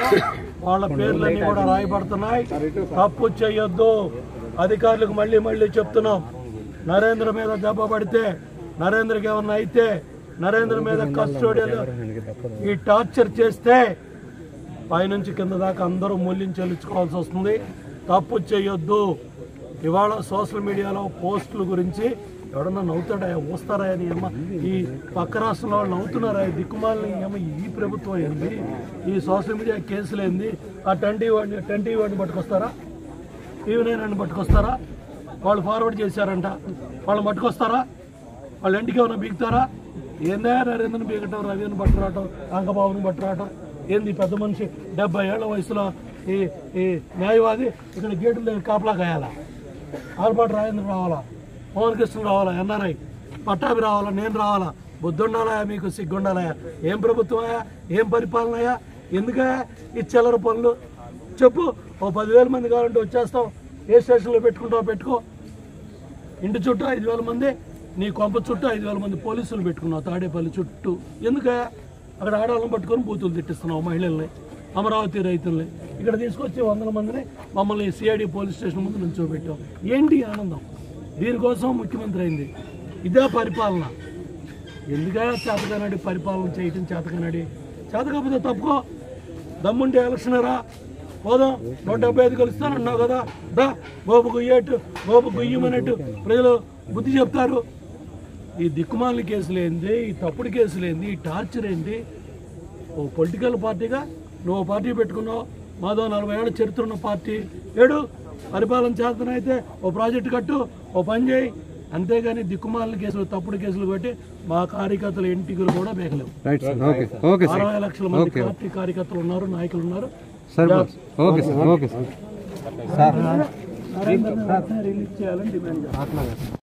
వాళ్ళ పేర్లన్నీ కూడా రాయబడుతున్నాయి తప్పు చేయొద్దు అధికారులకు మళ్ళీ మళ్ళీ చెప్తున్నాం నరేంద్ర మీద దెబ్బ పడితే నరేంద్రకి ఏమన్నా అయితే నరేంద్ర మీద కస్టోడియల్ ఈ టార్చర్ చేస్తే పైనుంచి కింద దాకా అందరూ మూల్యం చెల్లించుకోవాల్సి వస్తుంది తప్పు చేయొద్దు ఇవాళ సోషల్ మీడియాలో పోస్టుల గురించి ఎవడన్నా నవ్వుతాడా ఊస్తారా అని అమ్మ ఈ పక్క రాష్ట్రంలో వాళ్ళు నవ్వుతున్నారా ఈ దిక్కుమాలని అమ్మ ఈ ప్రభుత్వం ఏంది ఈ సోషల్ మీడియా కేసులు ఏంది ఆ ట్వంటీ వాడిని ట్వంటీ వాడిని పట్టుకొస్తారా టీవీ నైన్ పట్టుకొస్తారా వాళ్ళు ఫార్వర్డ్ చేశారంట వాళ్ళు పట్టుకొస్తారా వాళ్ళు ఇంటికి ఏమైనా బీగుతారా ఏందా నరేంద్రని బీగటం రవిని పట్టురావటం అంగబాబుని పట్టురావటం ఏంది ఈ పెద్ద మనిషి డెబ్బై ఏళ్ల వయసులో ఈ ఈ న్యాయవాది ఇక్కడ గేటుల దగ్గర కాపలా కాయాలా ఆల్పాటి రాజేంద్ర రావాలా పవన్ కృష్ణ రావాలా ఎన్ఆర్ఐ పట్టాభి రావాలా నేను రావాలా బుద్ధుండాలయా మీకు సిగ్గుండాలయా ఏం ప్రభుత్వమయా ఏం పరిపాలనయా ఎందుకయా ఈ చిల్లర పనులు చెప్పు ఓ పదివేల మంది కావాలంటే వచ్చేస్తాం ఏ స్టేషన్లో పెట్టుకుంటావు పెట్టుకో ఇంటి చుట్టూ ఐదు వేల మంది నీ కొంప చుట్టూ ఐదు వేల మంది పోలీసులు పెట్టుకున్నావు తాడేపల్లి చుట్టూ ఎందుకయా అక్కడ ఆడవాళ్ళని పట్టుకొని బూతులు తిట్టిస్తున్నావు మహిళల్ని అమరావతి రైతుల్ని ఇక్కడ తీసుకొచ్చి వందల మందిని మమ్మల్ని సిఐడి పోలీస్ స్టేషన్ ముందు నుంచోబెట్టాం ఏంటి ఆనందం దీనికోసం ముఖ్యమంత్రి అయింది ఇదే పరిపాలన ఎందుకయా చేతకనాడి పరిపాలన చేయటం చేతకనాడి చేతకపోతే తప్పుకో దమ్ముంటే ఎలక్షన్ రా పోదాం నూట డెబ్బై ఐదు కలుస్తానన్నావు కదా దా గోపు గుయ్యేట్టు గోపు గుయ్యమన్నట్టు ప్రజలు బుద్ధి చెప్తారు ఈ దిక్కుమాలి కేసులు ఏంది ఈ తప్పుడు కేసులు ఏంది ఈ టార్చర్ ఏంది ఓ పొలిటికల్ పార్టీగా నువ్వు ఓ పార్టీ పెట్టుకున్నావు మాదో నలభై ఏళ్ళ చరిత్ర ఉన్న పార్టీ ఏడు పరిపాలన చేతనైతే ఓ ప్రాజెక్టు కట్టు ఓ పని చేయి అంతేగాని దిక్కుమాలిన కేసులు తప్పుడు కేసులు కొట్టి మా కార్యకర్తల ఇంటికి కూడా బేకలేవు right sir okay okay sir అరవై లక్షల మంది పార్టీ కార్యకర్తలు ఉన్నారు నాయకులు ఉన్నారు sir okay sir okay sir release చేయాలని డిమాండ్ చేస్తాం